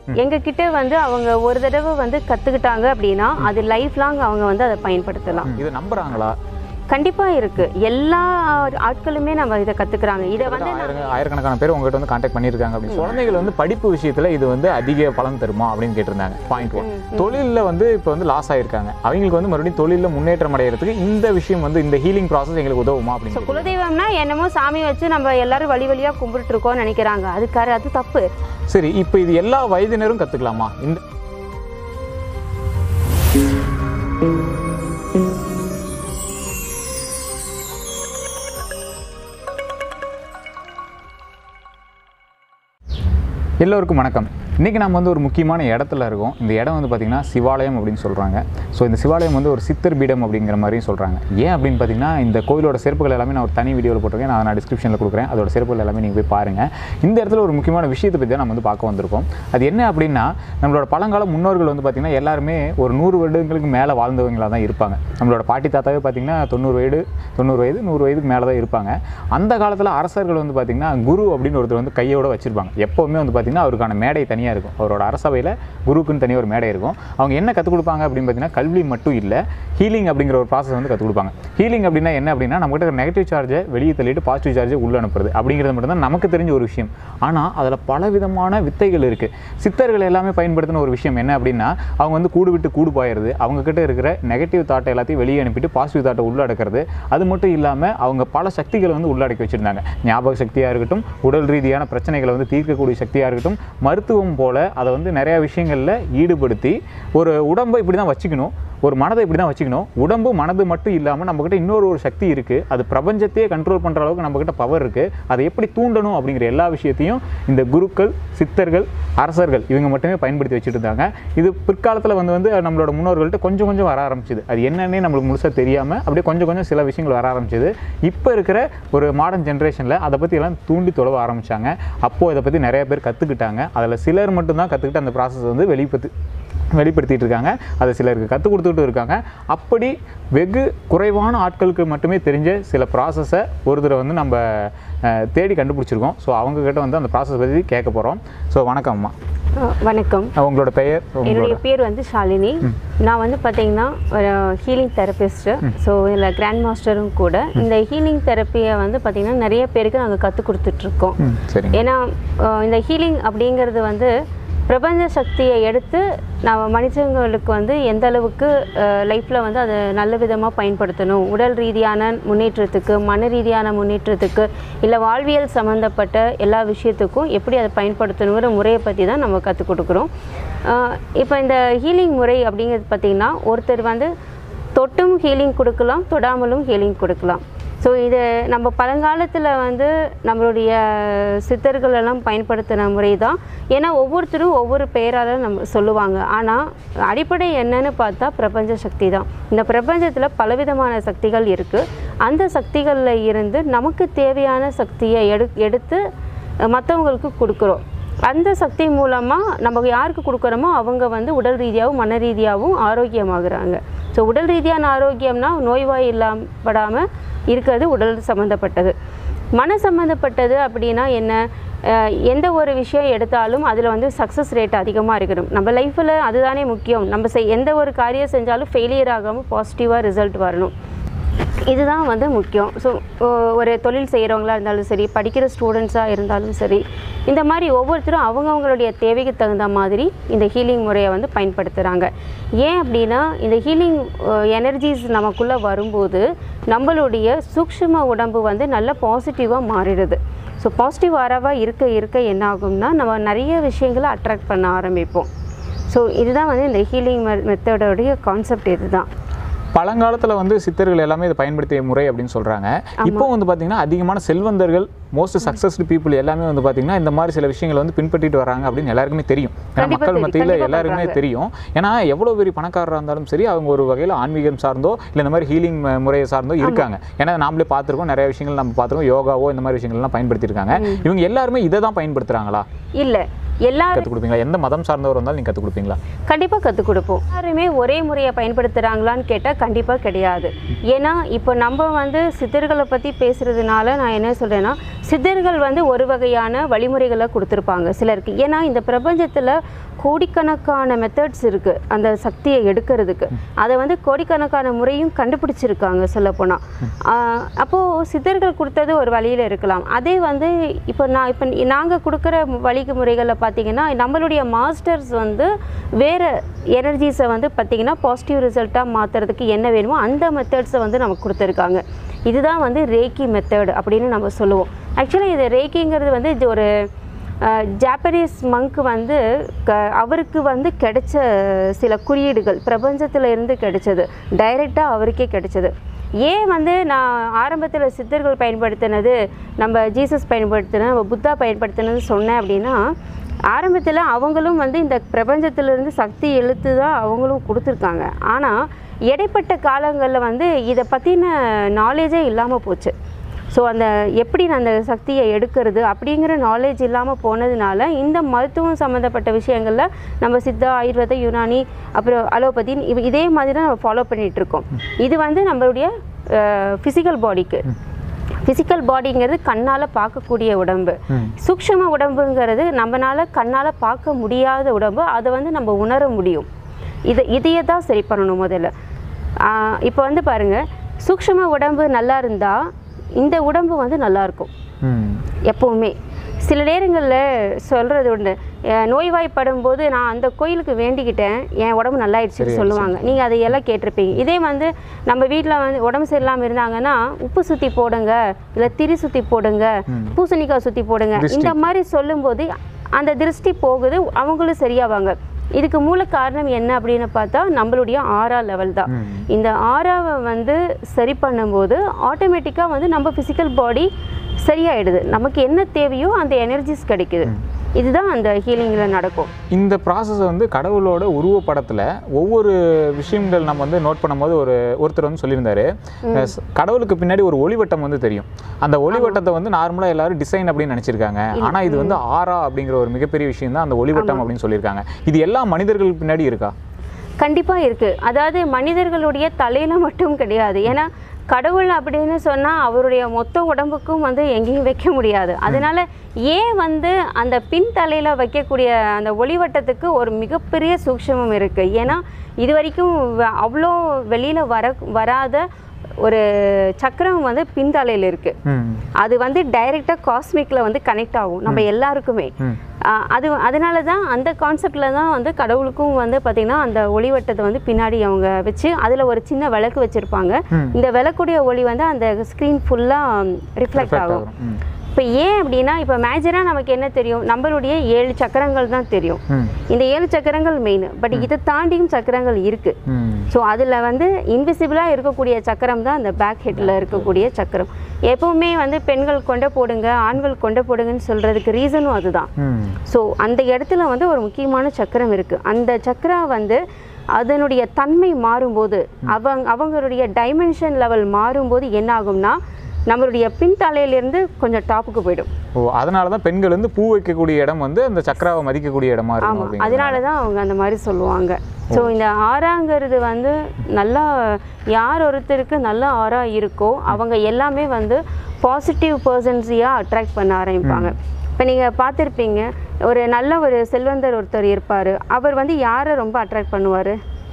எங்ககிட்ட வந்து அவங்க ஒரு தடவை வந்து கற்றுக்கிட்டாங்க அப்படின்னா அது லைஃப் லாங் அவங்க வந்து அதை பயன்படுத்தலாம் இது நம்புறாங்களா கண்டிப்பாக இருக்குது எல்லா ஆட்களுமே நம்ம இதை கற்றுக்குறாங்க இதை வந்து ஆயிரம் ஆயிரக்கணக்கான பேர் உங்ககிட்ட வந்து காண்டாக்ட் பண்ணியிருக்காங்க அப்படின்னு குழந்தைகள் வந்து படிப்பு விஷயத்துல இது வந்து அதிக பலன் தருமா அப்படின்னு கேட்டிருந்தாங்க பாயிண்ட் ஒன் தொழிலில் வந்து இப்போ வந்து லாஸ் ஆயிருக்காங்க அவங்களுக்கு வந்து மறுபடியும் தொழிலில் முன்னேற்றம் அடைகிறதுக்கு இந்த விஷயம் வந்து இந்த ஹீலிங் ப்ராசஸ் எங்களுக்கு உதவுமா அப்படின்னு ஸோ கேட்டிருந்தாங்க. குலதெய்வம்னா என்னமோ சாமி வச்சு நம்ம எல்லாரும் வழி வழியாக கும்பிட்டு இருக்கோம்னு நினைக்கிறாங்க அது கர அது தப்பு சரி இப்போ இது எல்லா வயதினரும் கத்துக்கலாமா இந்த எல்லோருக்கும் வணக்கம் இன்றைக்கி நம்ம வந்து ஒரு முக்கியமான இடத்துல இருக்கோம் இந்த இடம் வந்து பார்த்திங்கன்னா சிவாலயம் அப்படின்னு சொல்கிறாங்க ஸோ இந்த சிவாலயம் வந்து ஒரு சித்தர் பீடம் அப்படிங்கிற மாதிரியும் சொல்கிறாங்க ஏன் அப்படின்னு பார்த்தீங்கன்னா இந்த கோயிலோட சிறப்புகள் எல்லாமே நான் ஒரு தனி வீடியோவில் போட்டிருக்கேன் நான் நான் டிஸ்கிரிப்ஷனில் கொடுக்குறேன் அதோட சிறப்புகள் எல்லாமே நீங்கள் போய் பாருங்கள் இந்த இடத்துல ஒரு முக்கியமான விஷயத்தை பற்றி தான் நம்ம வந்து பார்க்க வந்திருக்கோம் அது என்ன அப்படின்னா நம்மளோட பழங்கால முன்னோர்கள் வந்து பார்த்திங்கன்னா எல்லாருமே ஒரு நூறு வருடங்களுக்கு மேலே வாழ்ந்தவங்களாக தான் இருப்பாங்க நம்மளோட பாட்டி தாத்தாவே பார்த்திங்கன்னா தொண்ணூறு வயது தொண்ணூறு வயது நூறு வயதுக்கு மேலே தான் இருப்பாங்க அந்த காலத்தில் அரசர்கள் வந்து பார்த்திங்கன்னா குரு அப்படின்னு ஒருத்தர் வந்து கையோட வச்சிருப்பாங்க எப்போவுமே வந்து பார்த்திங்கன்னா அவருக்கான மேடை தனியாக இருக்கும் அவரோட அரசவையில் குருக்குன்னு தனியாக ஒரு மேடை இருக்கும் அவங்க என்ன கற்றுக் கொடுப்பாங்க அப்படின்னு பார்த்தீங்கன்னா கல்வி மட்டும் இல்லை ஹீலிங் அப்படிங்கிற ஒரு ப்ராசஸ் வந்து கற்றுக் கொடுப்பாங்க ஹீலிங் அப்படின்னா என்ன அப்படின்னா நம்மகிட்ட நெகட்டிவ் சார்ஜை வெளியே தள்ளிட்டு பாசிட்டிவ் சார்ஜை உள்ள அனுப்புறது அப்படிங்கிறது மட்டும் தான் நமக்கு தெரிஞ்ச ஒரு விஷயம் ஆனால் அதில் பல விதமான வித்தைகள் இருக்குது சித்தர்கள் எல்லாமே பயன்படுத்தின ஒரு விஷயம் என்ன அப்படின்னா அவங்க வந்து கூடு விட்டு கூடு பாயிறது அவங்க கிட்ட இருக்கிற நெகட்டிவ் தாட்டை எல்லாத்தையும் வெளியே அனுப்பிட்டு பாசிட்டிவ் தாட்டை உள்ளடக்கிறது அது மட்டும் இல்லாமல் அவங்க பல சக்திகளை வந்து உள்ளடக்கி வச்சுருந்தாங்க ஞாபக சக்தியாக இருக்கட்டும் உடல் ரீதியான பிரச்சனைகளை வந்து தீர்க்கக்கூடிய சக்தியாக இருக்கட்டும் மருத்துவம் போல் அதை வந்து நிறையா விஷயங்களில் ஈடுபடுத்தி ஒரு உடம்பை இப்படி தான் வச்சுக்கணும் ஒரு மனதை இப்படி தான் வச்சுக்கணும் உடம்பு மனது மட்டும் இல்லாமல் நம்மக்கிட்ட இன்னொரு ஒரு சக்தி இருக்குது அது பிரபஞ்சத்தையே கண்ட்ரோல் பண்ணுற அளவுக்கு நம்மக்கிட்ட பவர் இருக்குது அதை எப்படி தூண்டணும் அப்படிங்கிற எல்லா விஷயத்தையும் இந்த குருக்கள் சித்தர்கள் அரசர்கள் இவங்க மட்டுமே பயன்படுத்தி வச்சுட்டு இருந்தாங்க இது பிற்காலத்தில் வந்து வந்து நம்மளோட முன்னோர்கள்ட்ட கொஞ்சம் கொஞ்சம் வர ஆரம்பிச்சுது அது என்னன்னே நம்மளுக்கு முழுசாக தெரியாமல் அப்படியே கொஞ்சம் கொஞ்சம் சில விஷயங்கள் வர ஆரம்பிச்சது இப்போ இருக்கிற ஒரு மாடர்ன் ஜென்ரேஷனில் அதை பற்றி எல்லாம் தூண்டி தொலைவ ஆரம்பிச்சாங்க அப்போது இதை பற்றி நிறைய பேர் கற்றுக்கிட்டாங்க அதில் சிலர் மட்டும்தான் கற்றுக்கிட்டு அந்த ப்ராசஸ் வந்து வெளிப்படுத்தி வெளிப்படுத்திட்டு இருக்காங்க அதை சிலருக்கு கற்றுக் கொடுத்துட்டு இருக்காங்க அப்படி வெகு குறைவான ஆட்களுக்கு மட்டுமே தெரிஞ்ச சில ப்ராசஸை ஒருத்தரை வந்து நம்ம அஹ், தேடி கண்டுபிடிச்சிருக்கோம் ஸோ அவங்கக்கிட்ட வந்து அந்த ப்ராசஸ் பற்றி கேட்க போகிறோம் ஸோ வணக்கம் அம்மா அஹ் வணக்கம் உங்களோட பெயர் என்னுடைய உங்களோட பேர் வந்து ஷாலினி நான் வந்து பார்த்தீங்கன்னா ஒரு ஹீலிங் தெரபிஸ்ட்டு ஸோ இதில் கிராண்ட் மாஸ்டரும் கூட இந்த ஹீலிங் தெரப்பியை வந்து பார்த்தீங்கன்னா நிறைய பேருக்கு நாங்கள் கற்றுக் கொடுத்துட்ருக்கோம் ம் சரிங்க ஏன்னா அஹ் இந்த ஹீலிங் அப்படிங்கிறது வந்து பிரபஞ்ச சக்தியை எடுத்து நம்ம மனுஷங்களுக்கு வந்து எந்த அளவுக்கு லைஃப்பில் வந்து அதை நல்ல விதமாக பயன்படுத்தணும் உடல் ரீதியான முன்னேற்றத்துக்கு மன ரீதியான முன்னேற்றத்துக்கு இல்லை வாழ்வியல் சம்மந்தப்பட்ட எல்லா விஷயத்துக்கும் எப்படி அதை பயன்படுத்தணுங்கிற முறையை பற்றி தான் நம்ம கற்றுக் கொடுக்குறோம் இப்போ இந்த ஹீலிங் முறை அப்படிங்கிறது பார்த்திங்கன்னா ஒருத்தர் வந்து தொட்டும் ஹீலிங் கொடுக்கலாம் தொடாமலும் ஹீலிங் கொடுக்கலாம் ஸோ இது நம்ம பழங்காலத்தில் வந்து நம்மளுடைய சித்தர்கள் எல்லாம் பயன்படுத்தின முறை தான் ஏன்னா ஒவ்வொருத்தரும் ஒவ்வொரு பெயரால் நம்ம சொல்லுவாங்க ஆனால் அடிப்படை என்னன்னு பார்த்தா பிரபஞ்ச சக்தி தான் இந்த பிரபஞ்சத்தில் பலவிதமான சக்திகள் இருக்குது அந்த சக்திகளில் இருந்து நமக்கு தேவையான சக்தியை எடு எடுத்து மற்றவங்களுக்கு கொடுக்குறோம் அந்த சக்தி மூலமாக நம்ம யாருக்கு கொடுக்குறோமோ அவங்க வந்து உடல் ரீதியாகவும் மன ரீதியாகவும் ஆரோக்கியமாகுறாங்க ஸோ உடல் ரீதியான ஆரோக்கியம்னா நோய்வாய் இல்லாமப்படாமல் இருக்கிறது உடல் சம்மந்தப்பட்டது மன சம்மந்தப்பட்டது அப்படின்னா என்ன அஹ் எந்த ஒரு விஷயம் எடுத்தாலும் அதில் வந்து சக்ஸஸ் ரேட் அதிகமாக இருக்கணும் நம்ம லைஃப்பில் அதுதானே முக்கியம் நம்ம செய் எந்த ஒரு காரியம் செஞ்சாலும் ஃபெயிலியர் ஆகாமல் பாசிட்டிவாக ரிசல்ட் வரணும் இதுதான் வந்து முக்கியம் ஸோ ஒரு தொழில் செய்கிறவங்களா இருந்தாலும் சரி படிக்கிற ஸ்டூடெண்ட்ஸாக இருந்தாலும் சரி இந்த மாதிரி ஒவ்வொருத்தரும் அவங்கவுங்களுடைய தேவைக்கு தகுந்த மாதிரி இந்த ஹீலிங் முறையை வந்து பயன்படுத்துகிறாங்க ஏன் அப்படின்னா இந்த ஹீலிங் எனர்ஜிஸ் நமக்குள்ளே வரும்போது நம்மளுடைய சூக்ஷ்ம உடம்பு வந்து நல்ல பாசிட்டிவாக மாறிடுது ஸோ பாசிட்டிவ் வரவாக இருக்க இருக்க என்ன ஆகும்னா நம்ம நிறைய விஷயங்களை அட்ராக்ட் பண்ண ஆரம்பிப்போம் ஸோ இதுதான் வந்து இந்த ஹீலிங் மெத்தடோடைய கான்செப்ட் இதுதான் பழங்காலத்தில் வந்து சித்தர்கள் எல்லாமே இதை பயன்படுத்திய முறை அப்படின்னு சொல்கிறாங்க இப்போ வந்து பார்த்தீங்கன்னா அதிகமான செல்வந்தர்கள் மோஸ்ட் சக்ஸஸ்டு பீப்புள் எல்லாமே வந்து பார்த்தீங்கன்னா இந்த மாதிரி சில விஷயங்களை வந்து பின்பற்றிட்டு வராங்க அப்படின்னு எல்லாருக்குமே தெரியும் ஏன்னா கண்டிப்பா மக்கள் தெரியும். மத்தியில் கண்டிப்பா எல்லாருக்குமே பண்றாங்க. தெரியும் ஏன்னா எவ்வளோ பெரிய பணக்காரராக இருந்தாலும் சரி அவங்க ஒரு வகையில் ஆன்மீகம் சார்ந்தோ இல்லை இந்த மாதிரி ஹீலிங் முறையை சார்ந்தோ இருக்காங்க ஏன்னா நாமளே பார்த்துருக்கோம் நிறைய விஷயங்கள் நம்ம பார்த்துருக்கோம் யோகாவோ இந்த மாதிரி விஷயங்கள்லாம் பயன்படுத்தியிருக்காங்க இவங்க எல்லாருமே இதை தான் பயன்படுத்துகிறாங்களா இல்லை எல்லாரும் கற்றுக் கொடுப்பீங்களா எந்த மதம் சார்ந்தவர் வந்தாலும் நீங்கள் கற்றுக் கொடுப்பீங்களா கண்டிப்பாக கற்றுக் கொடுப்போம் எல்லாருமே ஒரே முறையை பயன்படுத்துகிறாங்களான்னு கேட்டால் கண்டிப்பாக கிடையாது ஏன்னா இப்போ நம்ம வந்து சித்தர்களை பற்றி பேசுகிறதுனால நான் என்ன சொல்கிறேன்னா சித்தர்கள் வந்து ஒரு வகையான வழிமுறைகளை கொடுத்துருப்பாங்க சிலருக்கு ஏன்னா இந்த பிரபஞ்சத்தில் கோடிக்கணக்கான மெத்தட்ஸ் இருக்குது அந்த சக்தியை எடுக்கிறதுக்கு அதை வந்து கோடிக்கணக்கான முறையும் கண்டுபிடிச்சிருக்காங்க சொல்லப்போனால் அப்போது சித்தர்கள் கொடுத்தது ஒரு வழியில் இருக்கலாம் அதே வந்து இப்போ நான் இப்போ நாங்கள் கொடுக்குற வழிக்கு முறைகளில் பார்த்தீங்கன்னா நம்மளுடைய மாஸ்டர்ஸ் வந்து வேறு எனர்ஜிஸை வந்து பார்த்திங்கன்னா பாசிட்டிவ் ரிசல்ட்டாக மாற்றுறதுக்கு என்ன வேணுமோ அந்த மெத்தட்ஸை வந்து நமக்கு கொடுத்துருக்காங்க இதுதான் வந்து ரேக்கி மெத்தட் அப்படின்னு நம்ம சொல்லுவோம் ஆக்சுவலி இது ரேக்கிங்கிறது வந்து இது ஒரு ஜாப்பனீஸ் மங்க் வந்து க அவருக்கு வந்து கிடைச்ச சில குறியீடுகள் பிரபஞ்சத்தில் இருந்து கிடைச்சது டைரெக்டாக அவருக்கே கிடைச்சது ஏன் வந்து நான் ஆரம்பத்தில் சித்தர்கள் பயன்படுத்தினது நம்ம ஜீசஸ் பயன்படுத்தினது நம்ம புத்தா பயன்படுத்தினது சொன்னேன் அப்படின்னா ஆரம்பத்தில் அவங்களும் வந்து இந்த பிரபஞ்சத்திலிருந்து சக்தி இழுத்து தான் அவங்களும் கொடுத்துருக்காங்க ஆனால் இடைப்பட்ட காலங்களில் வந்து இதை பற்றின நாலேஜே இல்லாமல் போச்சு ஸோ அந்த எப்படி அந்த சக்தியை எடுக்கிறது அப்படிங்கிற நாலேஜ் இல்லாமல் போனதுனால இந்த மருத்துவம் சம்மந்தப்பட்ட விஷயங்களில் நம்ம சித்தா ஆயுர்வேத யுனானி அப்புறம் அலோபதி இவ- இதே மாதிரி தான் நம்ம ஃபாலோ பண்ணிகிட்டு இருக்கோம் இது வந்து நம்மளுடைய ஃபிசிக்கல் பாடிக்கு ஃபிசிக்கல் பாடிங்கிறது கண்ணால் பார்க்கக்கூடிய உடம்பு ம். சூக்ஷ்ம உடம்புங்கிறது நம்மனால கண்ணால் பார்க்க முடியாத உடம்பு அதை வந்து நம்ம உணர முடியும் இதை இதையே தான் சரி பண்ணணும் முதல்ல இப்போ வந்து பாருங்கள் சூக்ஷ்ம உடம்பு நல்லா இருந்தால் இந்த உடம்பு வந்து நல்லா இருக்கும் ம் எப்பவுமே சில நேரங்களில் சொல்கிறது உண்டு அஹ் நோய்வாய்ப்படும் போது நான் அந்த கோயிலுக்கு வேண்டிக்கிட்டேன் என் உடம்பு நல்லாயிடுச்சுன்னு சொல்லுவாங்க நீங்கள் அதையெல்லாம் கேட்டிருப்பீங்க இதே வந்து நம்ம வீட்டில் வந்து உடம்பு சரியில்லாமல் இருந்தாங்கன்னா உப்பு சுற்றி போடுங்க இல்லை திரி சுற்றி போடுங்க பூசணிக்காய் சுற்றி போடுங்க இந்த மாதிரி சொல்லும்போது அந்த திருஷ்டி போகுது அவங்களும் சரியாவாங்க இதுக்கு மூல காரணம் என்ன அப்படின்னு பார்த்தா நம்மளுடைய ஆறா லெவல் தான் ம். இந்த ஆறாவை வந்து சரி பண்ணும்போது ஆட்டோமேட்டிக்காக வந்து நம்ம ஃபிசிக்கல் பாடி சரியாயிடுது நமக்கு என்ன தேவையோ அந்த எனர்ஜிஸ் கிடைக்குது இதுதான் அந்த ஹீலிங்கில் நடக்கும் இந்த ப்ராசஸ் வந்து கடவுளோட உருவப்படத்தில் ஒவ்வொரு விஷயங்கள் நம்ம வந்து நோட் பண்ணும்போது ஒரு ஒருத்தர் வந்து சொல்லியிருந்தாரு அஹ் ஸ்- கடவுளுக்கு பின்னாடி ஒரு ஒளிவட்டம் வந்து தெரியும் அந்த ஒளிவட்டத்தை வந்து நார்மலாக எல்லாரும் டிசைன் அப்படின்னு நினச்சிருக்காங்க ஆனால் இது வந்து ஆரா அப்படிங்கிற ஒரு மிகப்பெரிய விஷயம் தான் அந்த ஒளிவட்டம் அப்படின்னு சொல்லியிருக்காங்க இது எல்லா மனிதர்களுக்கு பின்னாடி இருக்கா கண்டிப்பாக இருக்குது அதாவது மனிதர்களுடைய தலையில் மட்டும் கிடையாது ஏன்னா கடவுள் அப்படின்னு சொன்னால் அவருடைய மொத்த உடம்புக்கும் வந்து எங்கேயும் வைக்க முடியாது அதனால ஏன் வந்து அந்த பின் தலையில் வைக்கக்கூடிய அந்த ஒளிவட்டத்துக்கு ஒரு மிகப்பெரிய சூக்ஷமம் இருக்குது ஏன்னா இது வரைக்கும் வ- அவ்வளோ வெளியில் வர வராத ஒரு சக்கரம் வந்து பின்தலையில் இருக்குது ம் அது வந்து டைரெக்டாக காஸ்மிக்கில் வந்து கனெக்ட் ஆகும் நம்ம எல்லாருக்குமே ம் ஆஹ் அது அதனால தான் அந்த கான்செப்டில் தான் வந்து கடவுளுக்கும் வந்து பார்த்திங்கன்னா அந்த ஒளிவட்டத்தை வந்து பின்னாடி அவங்க வச்சு அதில் ஒரு சின்ன விளக்கு வச்சுருப்பாங்க ம். இந்த விளக்குடைய ஒளி வந்து அந்த ஸ்க்ரீன் ஃபுல்லாக ரிஃப்ளெக்ட் ஆகும் ஆகும். ம். இப்போ ஏன் அப்படின்னா இப்போ மேஜராக நமக்கு என்ன தெரியும் நம்மளுடைய ஏழு சக்கரங்கள் தான் தெரியும் ம் இந்த ஏழு சக்கரங்கள் மெயின் பட் இதை தாண்டியும் சக்கரங்கள் இருக்குது ம் ஸோ அதில் வந்து இன்விசிபிளாக இருக்கக்கூடிய சக்கரம் தான் அந்த பேக் ஹெட்டில் இருக்கக்கூடிய சக்கரம் எப்பவுமே வந்து பெண்கள் கொண்டை போடுங்க ஆண்கள் கொண்டை போடுங்கன்னு சொல்கிறதுக்கு ரீசனும் அதுதான் ம் ஸோ அந்த இடத்துல வந்து ஒரு முக்கியமான சக்கரம் இருக்குது அந்த சக்கரம் வந்து அதனுடைய தன்மை மாறும்போது அவங்க அவங்களுடைய டைமென்ஷன் லெவல் மாறும்போது என்ன ஆகும்னா நம்மளுடைய பின் தலையிலேருந்து கொஞ்சம் டாப்புக்கு போயிடும் ஓ அதனால தான் பெண்கள் வந்து பூ வைக்கக்கூடிய இடம் வந்து அந்த சக்கராவை மதிக்கக்கூடிய இடமா இருக்கும் ஆமாம் அப்படிங்கிறது அதனால தான் அவங்க அந்த மாதிரி சொல்லுவாங்க ஸோ இந்த ஆறாங்கிறது வந்து நல்லா யார் ஒருத்தருக்கு நல்ல ஆறா இருக்கோ அவங்க எல்லாமே வந்து பாசிட்டிவ் பர்சன்ஸியாக அட்ராக்ட் பண்ண ஆரம்பிப்பாங்க இப்போ நீங்கள் பார்த்துருப்பீங்க ஒரு நல்ல ஒரு செல்வந்தர் ஒருத்தர் இருப்பார் அவர் வந்து யாரை ரொம்ப அட்ராக்ட் பண்ணுவார்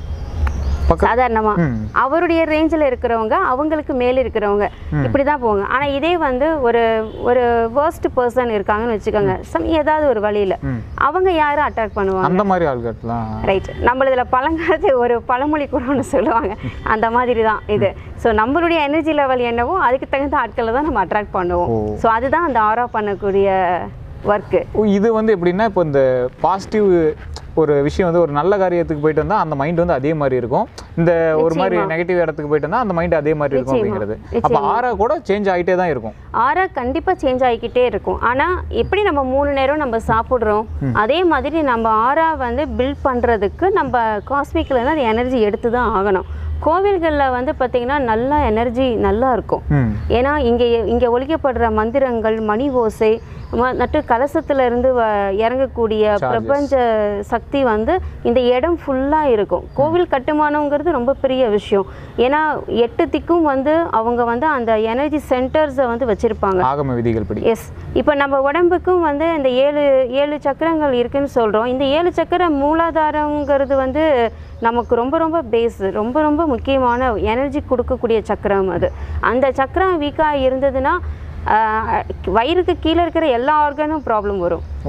பக்கம் சாதாரணமாக ம் அவருடைய ரேஞ்சில் இருக்கிறவங்க அவங்களுக்கு மேலே இருக்கிறவங்க இப்படி தான் போவாங்க ஆனால் இதே வந்து ஒரு ஒரு வேர்ஸ்ட் பர்சன் இருக்காங்கன்னு வச்சுக்கோங்க சம் ஏதாவது ஒரு வழியில் ம். அவங்க யாரை அட்ராக்ட் பண்ணுவாங்க அந்த மாதிரி ஆள்கட்லாம் ரைட் நம்ம இதில் பழங்காலத்து ஒரு பழமொழி கூட ஒன்று சொல்லுவாங்க அந்த மாதிரி தான் இது ஸோ நம்மளுடைய எனர்ஜி லெவல் என்னவோ அதுக்கு தகுந்த ஆட்களை தான் நம்ம அட்ராக்ட் பண்ணுவோம் ஓ. ஸோ அதுதான் அந்த ஆரா பண்ணக்கூடிய ஒர்க்கு ஓ, இது வந்து எப்படின்னா இப்போ இந்த பாசிட்டிவ் ஒரு விஷயம் வந்து ஒரு நல்ல காரியத்துக்கு போயிட்டு வந்தா அந்த மைண்ட் வந்து அதே மாதிரி இருக்கும் இந்த ஒரு மாதிரி நெகட்டிவ் இடத்துக்கு போயிட்டு வந்தா அந்த மைண்ட் அதே மாதிரி இருக்கும் நிச்சயமா, அப்படிங்கிறது அப்போ ஆறா கூட சேஞ்ச் ஆகிட்டே தான் இருக்கும் ஆறா கண்டிப்பாக சேஞ்ச் ஆகிக்கிட்டே இருக்கும் ஆனால் எப்படி நம்ம மூணு நேரம் நம்ம சாப்பிட்றோம் அதே மாதிரி நம்ம ஆறா வந்து பில்ட் பண்ணுறதுக்கு நம்ம காஸ்மிக்கில் அந்த எனர்ஜி எடுத்து தான் ஆகணும் கோவில்களில் வந்து பார்த்திங்கன்னா நல்லா எனர்ஜி நல்லா இருக்கும் ம் ஏன்னா இங்கே இங்கே ஒழிக்கப்படுற மந்திரங்கள் மணி ஓசை ம- நட்டு கலசத்துல இருந்து வ இறங்கக்கூடிய பிரபஞ்ச சக்தி வந்து இந்த இடம் ஃபுல்லாக இருக்கும் கோவில் கட்டுமானங்கிறது பண்ணுறது ரொம்ப பெரிய விஷயம் ஏன்னா எட்டு திக்கும் வந்து அவங்க வந்து அந்த எனர்ஜி சென்டர்ஸை வந்து வச்சுருப்பாங்க ஆகம விதிகள் படி எஸ் இப்போ நம்ம உடம்புக்கும் வந்து இந்த ஏழு ஏழு சக்கரங்கள் இருக்குன்னு சொல்கிறோம் இந்த ஏழு சக்கர மூலாதாரங்கிறது வந்து நமக்கு ரொம்ப ரொம்ப பேஸ் ரொம்ப ரொம்ப முக்கியமான எனர்ஜி கொடுக்கக்கூடிய சக்கரம் அது அந்த சக்கரம் வீக்காக இருந்ததுன்னா ஆஹ், வயிறுக்கு கீழே இருக்கிற எல்லா ஆர்கனும் ப்ராப்ளம் வரும் ஓ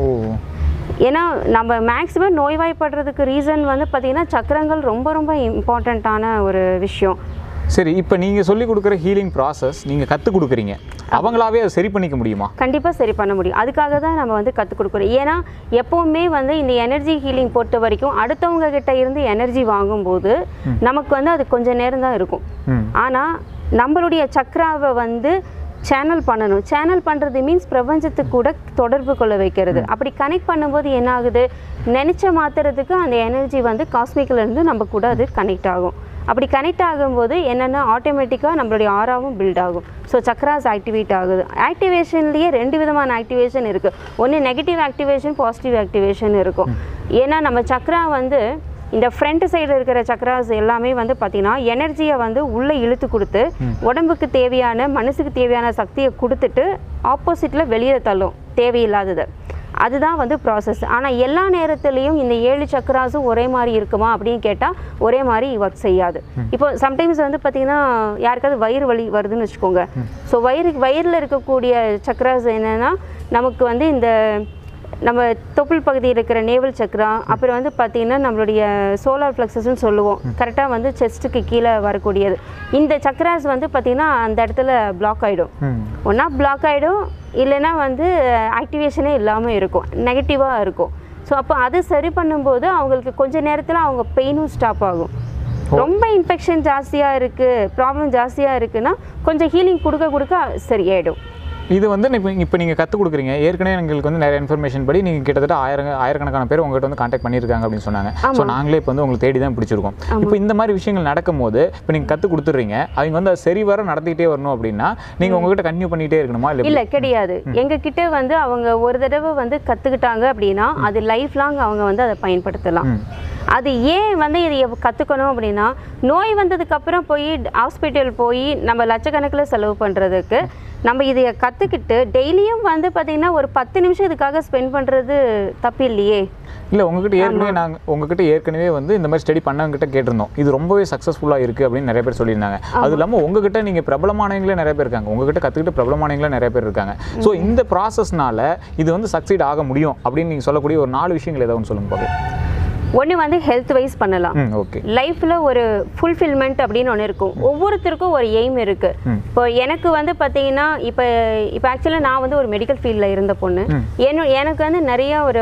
ஏன்னா நம்ம மேக்ஸிமம் நோய்வாய்ப்படுறதுக்கு ரீசன் வந்து பார்த்திங்கன்னா சக்கரங்கள் ரொம்ப ரொம்ப இம்பார்ட்டண்ட்டான ஒரு விஷயம் சரி இப்போ நீங்கள் சொல்லி கொடுக்குற ஹீலிங் ப்ராசஸ் நீங்கள் கற்றுக் கொடுக்குறீங்க அவங்களாவே அதை சரி பண்ணிக்க முடியுமா கண்டிப்பாக சரி பண்ண முடியும் அதுக்காக தான் நம்ம வந்து கற்றுக் கொடுக்குறோம் ஏன்னா எப்போவுமே வந்து இந்த எனர்ஜி ஹீலிங் பொறுத்த வரைக்கும் அடுத்தவங்க கிட்ட இருந்து எனர்ஜி வாங்கும்போது நமக்கு வந்து அது கொஞ்சம் நேரம் தான் இருக்கும் ம் ஆனால் நம்மளுடைய சக்ராவை வந்து சேனல் பண்ணணும் சேனல் பண்ணுறது மீன்ஸ் பிரபஞ்சத்துக்கு கூட தொடர்பு கொள்ள வைக்கிறது அப்படி கனெக்ட் பண்ணும்போது என்ன ஆகுது நினச்ச மாத்துறதுக்கு அந்த எனர்ஜி வந்து காஸ்மிக்ல இருந்து நம்ம கூட அது கனெக்ட் ஆகும் அப்படி கனெக்ட் ஆகும்போது என்னென்னா ஆட்டோமேட்டிக்காக நம்மளுடைய ஆறாவும் பில்ட் ஆகும் ஸோ சக்ராஸ் ஆக்டிவேட் ஆகுது ஆக்டிவேஷன்லேயே ரெண்டு விதமான ஆக்டிவேஷன் இருக்குது ஒன்று நெகட்டிவ் ஆக்டிவேஷன் பாசிட்டிவ் ஆக்டிவேஷன் இருக்கும் ஏன்னா நம்ம சக்ரா வந்து இந்த ஃப்ரண்ட் சைடு இருக்கிற சக்ராஸ் எல்லாமே வந்து பார்த்தீங்கன்னா எனர்ஜியை வந்து உள்ளே இழுத்து கொடுத்து உடம்புக்கு தேவையான மனசுக்கு தேவையான சக்தியை கொடுத்துட்டு ஆப்போசிட்டில் வெளியே தள்ளும் தேவையில்லாததை அதுதான் வந்து ப்ராசஸ் ஆனால் எல்லா நேரத்துலையும் இந்த ஏழு சக்கராஸும் ஒரே மாதிரி இருக்குமா அப்படின்னு கேட்டால் ஒரே மாதிரி ஒர்க் செய்யாது இப்போ சம்டைம்ஸ் வந்து பார்த்திங்கன்னா யாருக்காவது வயிறு வலி வருதுன்னு வச்சுக்கோங்க ஸோ வயிறு வயிறில் இருக்கக்கூடிய சக்கராஸ் என்னென்னா நமக்கு வந்து இந்த நம்ம தொப்புள் பகுதியில் இருக்கிற நேவல் சக்கரா அப்புறம் வந்து பார்த்திங்கன்னா நம்மளுடைய சோலார் ஃப்ளக்ஸஸ்னு சொல்லுவோம் கரெக்டாக வந்து செஸ்ட்டுக்கு கீழே வரக்கூடியது இந்த சக்கராஸ் வந்து பார்த்திங்கன்னா அந்த இடத்துல பிளாக் ஆகிடும் ம் ஒன்றா பிளாக் ஆகிடும் இல்லைன்னா வந்து ஆக்டிவேஷனே இல்லாமல் இருக்கும் நெகட்டிவாக இருக்கும் ஸோ அப்போ அது சரி பண்ணும்போது அவங்களுக்கு கொஞ்ச நேரத்தில் அவங்க பெயினும் ஸ்டாப் ஆகும் ரொம்ப இன்ஃபெக்ஷன் ஜாஸ்தியாக இருக்குது ப்ராப்ளம் ஜாஸ்தியாக இருக்குன்னா கொஞ்சம் ஹீலிங் கொடுக்க கொடுக்க சரியாயிடும் இது வந்து இப்போ இப்போ நீங்கள் கற்றுக் கொடுக்குறீங்க ஏற்கனவே எங்களுக்கு வந்து நிறைய இன்ஃபர்மேஷன் படி நீங்கள் கிட்டத்தட்ட ஆயிரம் ஆயிரக்கணக்கான பேர் உங்கள்கிட்ட வந்து காண்டாக்ட் பண்ணியிருக்காங்க அப்படின்னு சொன்னாங்க ஸோ நாங்களே இப்போ வந்து உங்களுக்கு தேடி தான் பிடிச்சிருக்கோம் இப்போ இந்த மாதிரி விஷயங்கள் நடக்கும்போது இப்போ நீங்கள் கற்றுக் கொடுத்துட்றீங்க அவங்க வந்து அது சரி வர நடத்திக்கிட்டே வரணும் அப்படின்னா நீங்கள் உங்ககிட்ட கன்டினியூ பண்ணிகிட்டே இருக்கணுமா இல்லை இல்லை கிடையாது எங்க கிட்ட வந்து அவங்க ஒரு தடவை வந்து கற்றுக்கிட்டாங்க அப்படின்னா அது லைஃப் லாங் அவங்க வந்து அதை பயன்படுத்தலாம் ம். அது ஏன் வந்து இதை கற்றுக்கணும் அப்படின்னா நோய் வந்ததுக்கப்புறம் போய் ஹாஸ்பிட்டல் போய் நம்ம லட்சக்கணக்கில் செலவு பண்ணுறதுக்கு நம்ம இதை கற்றுக்கிட்டு டெய்லியும் வந்து பார்த்திங்கன்னா ஒரு பத்து நிமிஷம் இதுக்காக ஸ்பெண்ட் பண்ணுறது தப்பு இல்லையே இல்லை உங்ககிட்ட ஏற்கனவே நாங்கள் உங்ககிட்ட ஏற்கனவே வந்து இந்த மாதிரி ஸ்டடி பண்ணவங்கிட்ட கேட்டிருந்தோம் இது ரொம்பவே சக்ஸஸ்ஃபுல்லாக இருக்குது அப்படின்னு நிறைய பேர் சொல்லியிருந்தாங்க அது இல்லாமல் உங்ககிட்ட நீங்கள் பிரபலமானவங்களே நிறைய பேர் இருக்காங்க உங்ககிட்ட கற்றுக்கிட்டு பிரபலமானவங்களே நிறைய பேர் இருக்காங்க ஸோ இந்த ப்ராசஸ்னால இது வந்து சக்சீட் ஆக முடியும் அப்படின்னு நீங்கள் சொல்லக்கூடிய ஒரு நாலு விஷயங்கள் ஏதாவது ஒன்று சொல்லுங்க பார்க்கலாம் ஒன்று வந்து ஹெல்த் வைஸ் பண்ணலாம் ம் ஓகே லைஃப்பில் ஒரு ஃபுல்ஃபில்மெண்ட் அப்படின்னு ஒன்று இருக்கும் ஒவ்வொருத்தருக்கும் ஒரு எய்ம் இருக்குது ம். இப்போ எனக்கு வந்து பார்த்தீங்கன்னா இப்போ இப்போ ஆக்சுவலாக நான் வந்து ஒரு மெடிக்கல் ஃபீல்டில் இருந்த பொண்ணு என்ன எனக்கு வந்து நிறைய ஒரு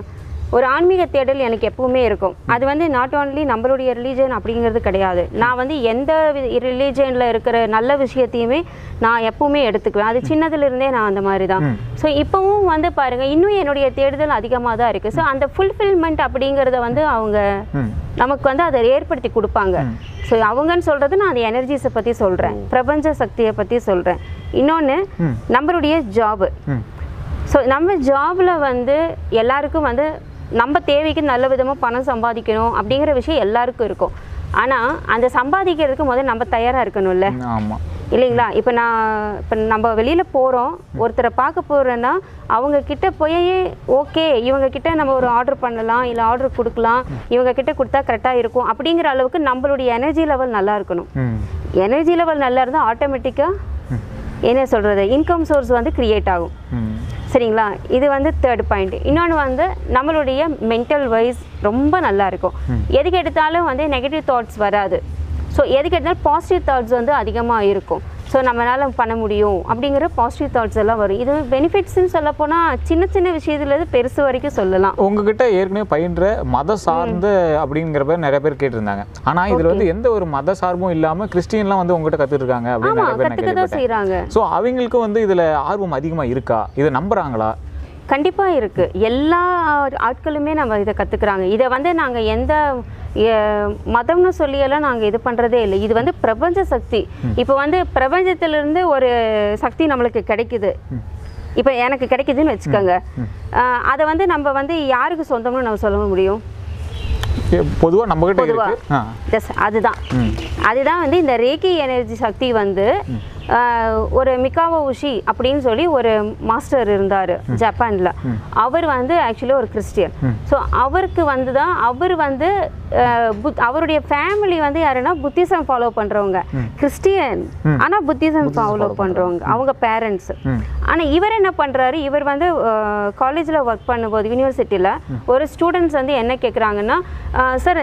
ஒரு ஆன்மீக தேடல் எனக்கு எப்பவுமே இருக்கும் அது வந்து நாட் ஓன்லி நம்மளுடைய ரிலீஜன் அப்படிங்கிறது கிடையாது நான் வந்து எந்த ரிலீஜனில் இருக்கிற நல்ல விஷயத்தையுமே நான் எப்பவுமே எடுத்துக்குவேன் அது சின்னதுலேருந்தே நான் அந்த மாதிரி தான் ஸோ இப்போவும் வந்து பாருங்கள் இன்னும் என்னுடைய தேடுதல் அதிகமாக தான் இருக்குது ஸோ அந்த ஃபுல்ஃபில்மெண்ட் அப்படிங்கிறத வந்து அவங்க ம் நமக்கு வந்து அதை ஏற்படுத்தி கொடுப்பாங்க ஸோ அவங்கன்னு சொல்கிறது நான் அந்த எனர்ஜிஸை பற்றி சொல்கிறேன் பிரபஞ்ச சக்தியை பற்றி சொல்கிறேன் இன்னொன்று ம். நம்மளுடைய ஜாபு ம் ஸோ நம்ம ஜாபில் வந்து எல்லாருக்கும் வந்து நம்ம தேவைக்கு நல்ல விதமாக பணம் சம்பாதிக்கணும் அப்படிங்கிற விஷயம் எல்லாருக்கும் இருக்கும் ஆனால் அந்த சம்பாதிக்கிறதுக்கு முதல்ல நம்ம தயாராக இருக்கணும்ல ஆமாம் இல்லைங்களா இப்போ நான் இப்போ நம்ம வெளியில் போகிறோம் ஒருத்தரை பார்க்க போகிறேன்னா அவங்க கிட்ட போய் ஓகே இவங்க கிட்ட நம்ம ஒரு ஆர்டர் பண்ணலாம் இல்லை ஆர்டர் கொடுக்கலாம் இவங்க கிட்ட கொடுத்தா கரெக்டாக இருக்கும் அப்படிங்கிற அளவுக்கு நம்மளுடைய எனர்ஜி லெவல் நல்லா இருக்கணும் ம் எனர்ஜி லெவல் நல்லா இருந்தால் ஆட்டோமேட்டிக்காக என்ன சொல்கிறது இன்கம் சோர்ஸ் வந்து க்ரியேட் ஆகும் ம் சரிங்களா இது வந்து தேர்ட் பாயிண்ட் இன்னொன்று வந்து நம்மளுடைய மென்டல் வைஸ் ரொம்ப நல்லா இருக்கும் எதுக்கு எடுத்தாலும் வந்து நெகட்டிவ் தாட்ஸ் வராது ஸோ எதுக்கு எடுத்தாலும் பாசிட்டிவ் தாட்ஸ் வந்து அதிகமாக இருக்கும் ஸோ நம்மளால் பண்ண முடியும் அப்படிங்கிற பாசிட்டிவ் தாட்ஸ் எல்லாம் வரும் இது பெனிஃபிட்ஸ்னு சொல்ல போனால் சின்ன சின்ன விஷயத்துலேருந்து பெருசு வரைக்கும் சொல்லலாம் உங்ககிட்ட ஏற்கனவே பயின்ற மத சார்ந்த அப்படிங்கிற பேர் நிறைய பேர் கேட்டிருந்தாங்க ஆனா இதுல வந்து எந்த ஒரு மத சார்பும் இல்லாம கிறிஸ்டியன்லாம் வந்து உங்ககிட்ட கத்துருக்காங்க அப்படின்னு ஆமாம் நிறைய பேர் நான் கற்றுக்க தான் கேள்விப்பட்டேன் செய்கிறாங்க ஸோ அவங்களுக்கு வந்து இதுல ஆர்வம் அதிகமா இருக்கா இதை நம்புறாங்களா கண்டிப்பாக இருக்குது எல்லா ஆட்களுமே நம்ம இதை கற்றுக்குறாங்க இதை வந்து நாங்கள் எந்த எ- மதம்னு சொல்லியெல்லாம் நாங்கள் இது பண்ணுறதே இல்லை இது வந்து பிரபஞ்ச சக்தி இப்போ வந்து பிரபஞ்சத்திலிருந்து ஒரு சக்தி நம்மளுக்கு கிடைக்குது இப்போ எனக்கு கிடைக்குதுன்னு வச்சுக்கோங்க ஆஹ் அதை வந்து நம்ம வந்து யாருக்கு சொந்தம்னு நம்ம சொல்ல முடியும் பொதுவா நம்ம கிட்ட பொதுவா. இருக்கு ஆ ஜஸ்ட் அதுதான் ம் அதுதான் வந்து இந்த ரேக்கி எனர்ஜி சக்தி வந்து ஆஹ், ஒரு மிகாவோ உஷி அப்படின்னு சொல்லி ஒரு மாஸ்டர் இருந்தார் ஜப்பானில் அவர் வந்து ஆக்சுவலி ஒரு கிறிஸ்டியன் ஸோ அவருக்கு வந்து தான் அவர் வந்து ஆஹ், புத் அவருடைய ஃபேமிலி வந்து யாருன்னா புத்திசம் ஃபாலோ பண்ணுறவங்க கிறிஸ்டியன் ஆனால் புத்திசம் ஃபாலோ பண்ணுறவங்க அவங்க பேரண்ட்ஸ் ம் ஆனால் இவர் என்ன பண்ணுறாரு இவர் வந்து காலேஜில் ஒர்க் பண்ணும்போது யூனிவர்சிட்டியில் ஒரு ஸ்டூடெண்ட்ஸ் வந்து என்ன கேட்குறாங்கன்னா சார்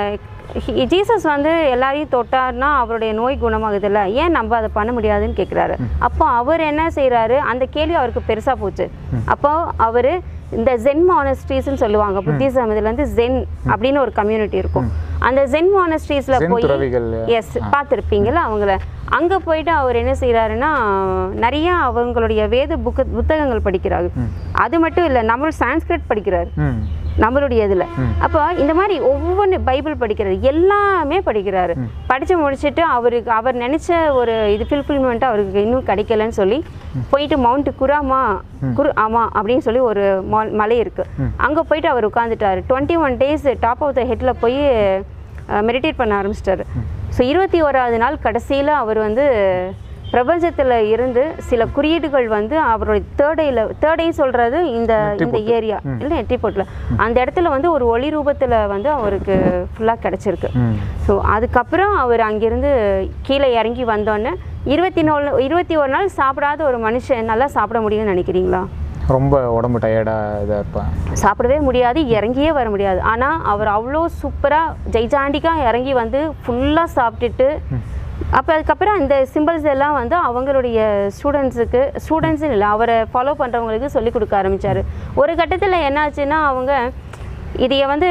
ஜீசஸ் வந்து எல்லாரையும் தொட்டார்னா அவருடைய நோய் குணமாகுதுல்ல ஏன் நம்ம அதை பண்ண முடியாதுன்னு கேட்குறாரு அப்போ அவர் என்ன செய்கிறாரு அந்த கேள்வி அவருக்கு பெருசாக போச்சு அப்போ அவர் இந்த ஜென் மானஸ்ட்ரீஸ்னு சொல்லுவாங்க புத்திசம் இதுல வந்து ஜென் அப்படின்னு ஒரு கம்யூனிட்டி இருக்கும் அந்த ஜென் மானஸ்ட்ரீஸில் Zen போய் துறவிகள். எஸ் பார்த்துருப்பீங்களா அவங்கள அங்கே போயிட்டு அவர் என்ன செய்கிறாருன்னா நிறைய அவங்களுடைய வேத புக்கு புத்தகங்கள் படிக்கிறாரு அது மட்டும் இல்லை நம்ம சான்ஸ்கிரிட் படிக்கிறாரு ம் நம்மளுடைய இதில் அப்போ இந்த மாதிரி ஒவ்வொன்று பைபிள் படிக்கிறாரு எல்லாமே படிக்கிறாரு படித்து முடிச்சுட்டு அவருக்கு அவர் நினச்ச ஒரு இது ஃபில்ஃபில்மெண்ட் அவருக்கு இன்னும் கிடைக்கலன்னு சொல்லி போயிட்டு மவுண்ட் குராமா குரு ஆமா அப்படின்னு சொல்லி ஒரு மா- மலை இருக்குது அங்கே போயிட்டு அவர் உட்காந்துட்டாரு twenty one days top of the ஹெட்டில் போய் மெடிடேட் பண்ண ஆரம்பிச்சிட்டாரு ஸோ இருபத்தி ஓராவது நாள் கடைசியில் அவர் வந்து பிரபஞ்சத்தில் இருந்து சில குறியீடுகள் வந்து அவருடைய தேர்ட் ஐயில் தேர்ட் ஐ சொல்கிறது இந்த இந்த ஏரியா இல்லை நெட்டிப்போட்டில் அந்த இடத்துல வந்து ஒரு ஒளி ரூபத்தில் வந்து அவருக்கு ஃபுல்லாக கிடச்சிருக்கு ம் ஸோ அதுக்கப்புறம் அவர் அங்கேருந்து கீழே இறங்கி வந்தோடனே இருபத்தி நாலு இருபத்தி ஒரு நாள் சாப்பிடாத ஒரு மனுஷன் நல்லா சாப்பிட முடியும்னு நினைக்கிறீங்களா ரொம்ப உடம்பு டயர்டாக இதாக இருப்பேன் சாப்பிடவே முடியாது இறங்கியே வர முடியாது ஆனால் அவர் அவ்வளோ சூப்பராக ஜெய்ஜாண்டிக்காக இறங்கி வந்து ஃபுல்லாக சாப்பிட்டுட்டு அப்போ அதுக்கப்புறம் இந்த சிம்பிள்ஸ் எல்லாம் வந்து அவங்களுடைய ஸ்டூடெண்ட்ஸுக்கு ஸ்டூடெண்ட்ஸுன்னு இல்லை அவரை ஃபாலோ பண்ணுறவங்களுக்கு சொல்லி கொடுக்க ஆரம்பித்தார் ஒரு கட்டத்தில் என்னாச்சுன்னா அவங்க இதைய வந்து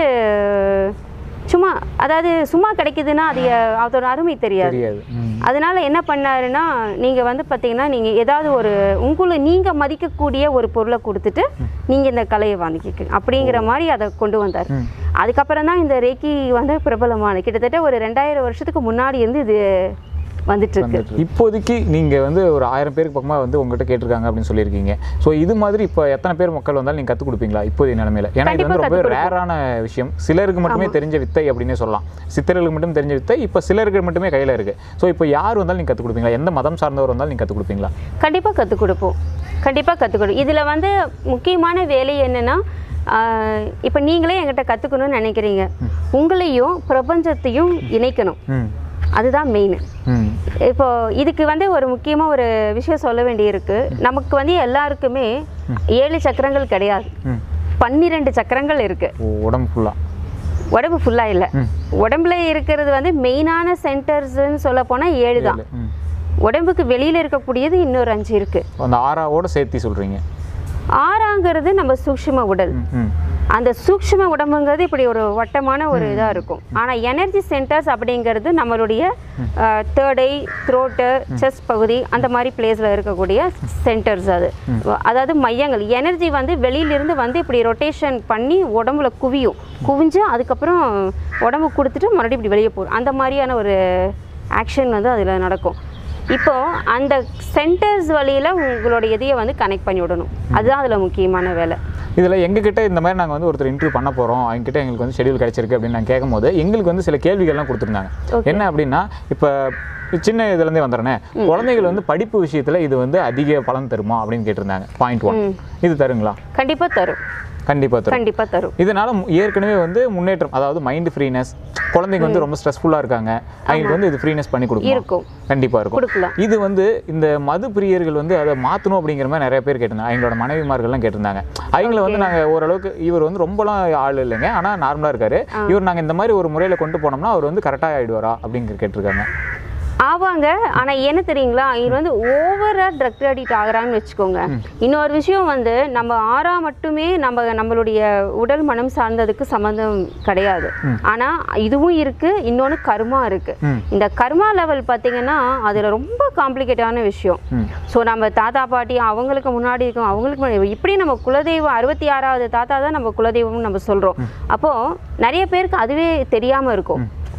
சும்மா அதாவது சும்மா கிடைக்குதுன்னா அது அதோட அருமை தெரியாது தெரியாது ம் அதனால என்ன பண்ணாருன்னா நீங்க வந்து பாத்தீங்கன்னா நீங்க ஏதாவது ஒரு உங்களை நீங்க மதிக்கக்கூடிய ஒரு பொருளை கொடுத்துட்டு நீங்க இந்த கலையை வாங்கிக்க அப்படிங்கிற மாதிரி அதை கொண்டு வந்தார் ம். அதுக்கப்புறம் தான் இந்த ரேக்கி வந்து பிரபலமான கிட்டத்தட்ட ஒரு ரெண்டாயிரம் வருஷத்துக்கு முன்னாடி இருந்து இது வந்துட்டு இருக்கு வந்துட்டு. இப்போதைக்கு நீங்க வந்து ஒரு ஆயிரம் பேருக்கு பக்கமா வந்து உங்ககிட்ட கேட்டிருக்காங்க அப்படின்னு சொல்லியிருக்கீங்க ஸோ இது மாதிரி இப்போ எத்தனை பேர் மக்கள் வந்தாலும் நீங்க கற்றுக் கொடுப்பீங்களா இப்போதைய நிலைமையில ஏன்னா இது வந்து கண்டிப்பா ரொம்ப கத்துக் ரேரான விஷயம் சிலருக்கு மட்டுமே தெரிஞ்ச வித்தை அப்படின்னே சொல்லலாம் சித்தர்களுக்கு மட்டும் தெரிஞ்ச வித்தை இப்போ சிலருக்கு மட்டுமே கையில இருக்கு ஸோ இப்போ யார் வந்தாலும் நீங்க கற்றுக் கொடுப்பீங்களா எந்த மதம் சார்ந்தவர் வந்தாலும் நீங்க கற்றுக் கொடுப்பீங்களா கண்டிப்பா கற்றுக் கொடுப்போம் கண்டிப்பா கற்றுக் கொடு இதுல வந்து முக்கியமான வேலை என்னன்னா இப்போ நீங்களே என்கிட்ட கற்றுக்கணும்னு நினைக்கிறீங்க உங்களையும் பிரபஞ்சத்தையும் இணைக்கணும் ம் அதுதான் மெயின் ம் இப்போ இதுக்கு வந்து ஒரு முக்கியமாக ஒரு விஷயம் சொல்ல வேண்டியிருக்கு நமக்கு வந்து எல்லாருக்குமே ஏழு சக்கரங்கள் கிடையாது ம் பன்னிரெண்டு சக்கரங்கள் இருக்கு ஓ, உடம்பு ஃபுல்லாக உடம்பு ஃபுல்லாக இல்லை ம். உடம்புல இருக்கிறது வந்து மெயினான சென்டர்ஸ்ன்னு சொல்ல போனால் ஏழு தான் ம் உடம்புக்கு வெளியில் இருக்கக்கூடியது இன்னொரு அஞ்சு இருக்கு அந்த ஆறாவோட சேர்த்து சொல்றீங்க ஆறாங்கிறது நம்ம சூக்ஷ்ம உடல் ம் ம் அந்த சூக்ஷ்ம உடம்புங்கிறது இப்படி ஒரு வட்டமான ஒரு இதாக இருக்கும் ஆனால் எனர்ஜி சென்டர்ஸ் அப்படிங்கிறது நம்மளுடைய தேர்ட் ஐ த்ரோட்டு செஸ்ட் பகுதி அந்த மாதிரி பிளேஸில் இருக்கக்கூடிய சென்டர்ஸ் அது அதாவது மையங்கள் எனர்ஜி வந்து வெளியிலிருந்து வந்து இப்படி ரொட்டேஷன் பண்ணி உடம்புல குவியும் குவிஞ்சு அதுக்கப்புறம் உடம்பு கொடுத்துட்டு மறுபடியும் இப்படி வெளியே போகும் அந்த மாதிரியான ஒரு ஆக்ஷன் வந்து அதில் நடக்கும் இப்போ அந்த சென்டர்ஸ் வழியில் உங்களுடைய இதையை வந்து கனெக்ட் பண்ணி விடணும் அதுதான் அதில் முக்கியமான வேலை இதில் எங்ககிட்ட இந்த மாதிரி நாங்கள் வந்து ஒருத்தர் இன்டர்வியூ பண்ண போகிறோம் அவங்ககிட்ட எங்களுக்கு வந்து ஷெடியூல் கிடைச்சிருக்கு அப்படின்னு நான் கேட்கும்போது எங்களுக்கு வந்து சில கேள்விகள்லாம் கொடுத்துருந்தாங்க Okay. என்ன அப்படின்னா இப்போ சின்ன இதுலேருந்தே வந்துடுறேன் குழந்தைகள் வந்து படிப்பு விஷயத்தில் இது வந்து அதிக பலன் தருமா அப்படின்னு கேட்டிருந்தாங்க பாயிண்ட் ஒன் இது தருங்களா கண்டிப்பாக தரும் கண்டிப்பாக தரும் கண்டிப்பாக தரும் இதனால மு- ஏற்கனவே வந்து முன்னேற்றம் அதாவது மைண்ட் ஃப்ரீனஸ் குழந்தைங்க வந்து ரொம்ப ஸ்ட்ரெஸ்ஃபுல்லாக இருக்காங்க அவங்களுக்கு வந்து இது ஃப்ரீனஸ் பண்ணி கொடுக்கும் இருக்கும் கண்டிப்பாக இருக்கும் கொடுக்கலாம் இது வந்து இந்த மது பிரியர்கள் வந்து அதை மாற்றணும் அப்படிங்கிற மாதிரி நிறைய பேர் கேட்டிருந்தாங்க அவங்களோட மனைவிமார்கள்லாம் கேட்டிருந்தாங்க அவங்கள வந்து நாங்கள் ஓரளவுக்கு இவர் வந்து ரொம்பலாம் ஆள் இல்லைங்க ஆனால் நார்மலாக இருக்காரு இவர் நாங்கள் இந்த மாதிரி ஒரு முறையில் கொண்டு போனோம்னா அவர் வந்து கரெக்டாக ஆயிடுவாரா அப்படிங்கிற கேட்டிருக்காங்க ஆவாங்க ஆனால் என்ன தெரியுங்களா இவர் வந்து ஓவராக ட்ரக் அடிக்ட் ஆகுறான்னு வச்சுக்கோங்க இன்னொரு விஷயம் வந்து நம்ம ஆறா மட்டுமே நம்ம நம்மளுடைய உடல் மனம் சார்ந்ததுக்கு சம்மந்தம் கிடையாது ஆனால் இதுவும் இருக்கு இன்னொன்று கர்மா இருக்கு ம். இந்த கர்மா லெவல் பார்த்தீங்கன்னா அதில் ரொம்ப காம்ப்ளிகேட்டான விஷயம் ம் ஸோ நம்ம தாத்தா பாட்டி அவங்களுக்கு முன்னாடி இருக்கும் அவங்களுக்கு முன்னாடி இப்படி நம்ம குலதெய்வம் அறுபத்தி ஆறாவது தாத்தா தான் நம்ம குலதெய்வம்னு நம்ம சொல்கிறோம் அப்போது நிறைய பேருக்கு அதுவே தெரியாமல் இருக்கும்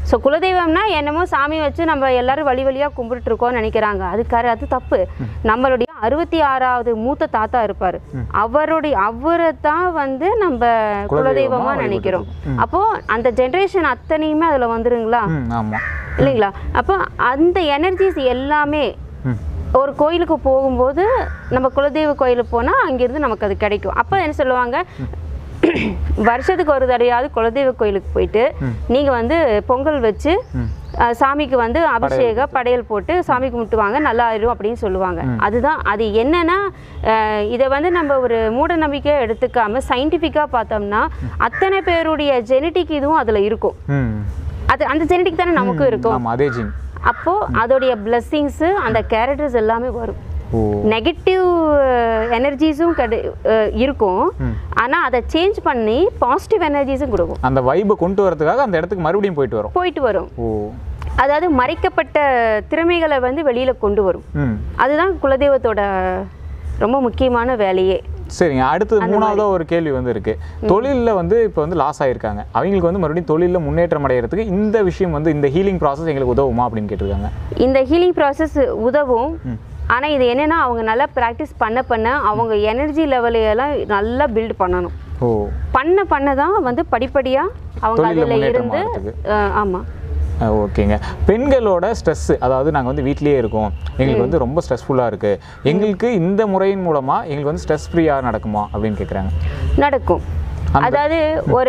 ஸோ குலதெய்வம்னா என்னமோ சாமி வச்சு நம்ம எல்லாரும் வழி வழியாக கும்பிட்டு இருக்கோம்னு நினைக்கிறாங்க அதுக்காரு அது தப்பு நம்மளுடைய அறுபத்தி ஆறாவது மூத்த தாத்தா இருப்பார் அவருடைய அவரை தான் வந்து நம்ம குலதெய்வமா வழிபட்டு நினைக்கிறோம் அப்போ அந்த ஜென்ரேஷன் அத்தனையுமே அதில் வந்துருங்களா ம் ஆமாம் இல்லைங்களா அப்போ அந்த எனர்ஜிஸ் எல்லாமே ம் ஒரு கோயிலுக்கு போகும்போது நம்ம குலதெய்வ கோயிலுக்கு போனால் அங்கேருந்து நமக்கு அது கிடைக்கும் அப்போ என்ன சொல்லுவாங்க வருஷத்துக்கு ஒரு தடையாவது குலதெய்வ கோயிலுக்கு போயிட்டு நீங்கள் வந்து பொங்கல் வச்சு ம் அஹ், சாமிக்கு வந்து அபிஷேக படையல் போட்டு சாமி கும்பிட்டுவாங்க நல்லா ஆயிடும் அப்படின்னு சொல்லுவாங்க அதுதான் அது என்னன்னா அஹ், இதை வந்து நம்ம ஒரு மூட நம்பிக்கையை எடுத்துக்காம சயின்டிஃபிக்காக பார்த்தோம்னா அத்தனை பேருடைய ஜெனட்டிக் இதுவும் அதில் இருக்கும் ம் அது அந்த ஜெனட்டிக் தானே நமக்கும் இருக்கும் ஆமாம் அதே ஜீன் அப்போ அதோடைய பிளெஸ்ஸிங்ஸு அந்த கேரக்டர்ஸ் எல்லாமே வரும் ஓ நெகட்டிவ் எனர்ஜிஸும் கிடை அஹ் இருக்கும் ஆனால் அதை சேஞ்ச் பண்ணி பாசிட்டிவ் எனர்ஜிஸும் கொடுக்கும் அந்த வைபை கொண்டு வரதுக்காக அந்த இடத்துக்கு மறுபடியும் போயிட்டு வரும் போயிட்டு வரும் ஓ அதாவது மறைக்கப்பட்ட திறமைகளை வந்து வெளியில் கொண்டு வரும் ம் அதுதான் குலதெய்வத்தோட ரொம்ப முக்கியமான வேலையே சரிங்க அடுத்தது மூணாவதாக ஒரு கேள்வி வந்து இருக்கு தொழிலில் வந்து இப்போ வந்து லாஸ் ஆயிருக்காங்க அவங்களுக்கு வந்து மறுபடியும் தொழிலில் முன்னேற்றம் அடைகிறதுக்கு இந்த விஷயம் வந்து இந்த ஹீலிங் ப்ராசஸ் எங்களுக்கு உதவுமா அப்படின்னு கேட்டிருக்காங்க இந்த ஹீலிங் ப்ராசஸ் உதவும் ஆனால் இது என்னன்னா அவங்க நல்லா ப்ராக்டிஸ் பண்ண பண்ண அவங்க எனர்ஜி லெவலையெல்லாம் நல்லா பில்ட் பண்ணணும் ஓ பண்ண பண்ண தான் வந்து படிப்படியாக அவங்க தொழில்ல அதில் முன்னேற்றம் இருந்து ஆகிறதுக்கு. ஆமாம் அஹ் ஓகேங்க பெண்களோட ஸ்ட்ரெஸ் அதாவது நாங்கள் வந்து வீட்லயே இருக்கோம் எங்களுக்கு வந்து ரொம்ப ஸ்ட்ரெஸ்ஃபுல்லாக இருக்குது எங்களுக்கு இந்த முறையின் மூலமாக எங்களுக்கு வந்து ஸ்ட்ரெஸ் ஃப்ரீயாக நடக்குமா அப்படின்னு கேட்குறாங்க நடக்கும் அதாவது ஒரு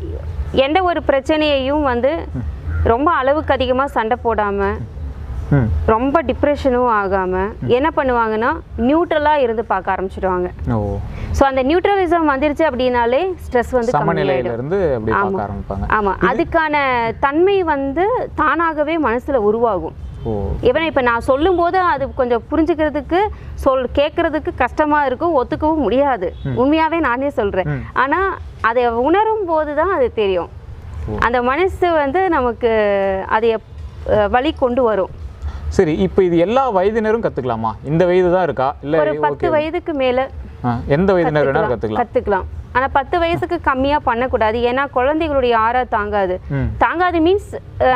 எந்த ஒரு பிரச்சனையையும் வந்து ரொம்ப அளவுக்கு அதிகமாக சண்டை போடாமல் ம் ரொம்ப டிப்ரெஷனும் ஆகாமல் என்ன பண்ணுவாங்கன்னா நியூட்ரலாக இருந்து பார்க்க ஆரம்பிச்சிடுவாங்க ஓ ஸோ அந்த நியூட்ரலிசம் வந்துருச்சு அப்படின்னாலே ஸ்ட்ரெஸ் வந்து சமநிலையில கம்மியாயிடும் இருந்து அப்படி பார்க்க ஆரம்பிப்பாங்க ஆமாம் அதுக்கான தன்மை வந்து தானாகவே மனசில் உருவாகும் ஓ இவனை இப்போ நான் சொல்லும்போது அது கொஞ்சம் புரிஞ்சுக்கிறதுக்கு சொல் கேட்குறதுக்கு கஷ்டமாக இருக்கும் ஒத்துக்கவும் முடியாது உண்மையாகவே நானே சொல்கிறேன் ஆனால் அதை உணரும் போது தான் அது தெரியும் அந்த மனசு வந்து நமக்கு அதை அஹ், வழி கொண்டு வரும் சரி இப்போ இது எல்லா வயதினரும் கற்றுக்கலாமா இந்த வயது தான் இருக்கா இல்லை ஒரு பத்து வயதுக்கு மேலே எந்த வயதினர் வேணாலும் கற்றுக்கலாம் கற்றுக்கலாம் ஆனால் பத்து வயசுக்கு கம்மியாக பண்ணக்கூடாது ஏன்னா குழந்தைகளுடைய ஆறா தாங்காது ம் தாங்காது மீன்ஸ்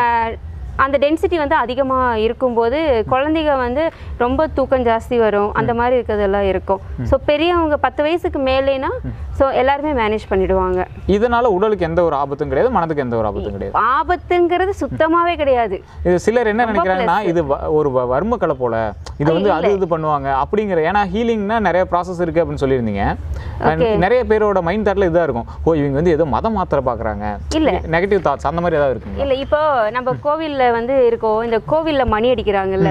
அந்த டென்சிட்டி வந்து அதிகமாக இருக்கும்போது குழந்தைங்க வந்து ரொம்ப தூக்கம் ஜாஸ்தி வரும் அந்த மாதிரி இருக்கிறதெல்லாம் இருக்கும் ஸோ பெரியவங்க பத்து வயசுக்கு மேலேனா ஸோ எல்லாருமே மேனேஜ் பண்ணிடுவாங்க இதனால உடலுக்கு எந்த ஒரு ஆபத்தும் கிடையாது மனதுக்கு எந்த ஒரு ஆபத்தும் கிடையாது ஆபத்துங்கிறது சுத்தமாகவே கிடையாது இது சிலர் என்ன நினைக்கிறாங்கன்னா இது வ- ஒரு வ- வர்ம கலை போல இது வந்து அது இது பண்ணுவாங்க அப்படிங்கிற ஏன்னா ஹீலிங்னா நிறைய ப்ராசஸ் இருக்கு அப்படின்னு சொல்லியிருந்தீங்க And நிறைய பேரோட மைண்ட் தாட்ல இதாக இருக்கும் ஓ இவங்க வந்து ஏதோ மதம் மாத்திர பார்க்குறாங்க இல்ல. நெகட்டிவ் தாட்ஸ் அந்த மாதிரி ஏதாவது இருக்குங்க இல்லை இப்போ நம்ம கோவிலில் வந்து இருக்கோம் இந்த கோவிலில் மணி அடிக்கிறாங்கல்ல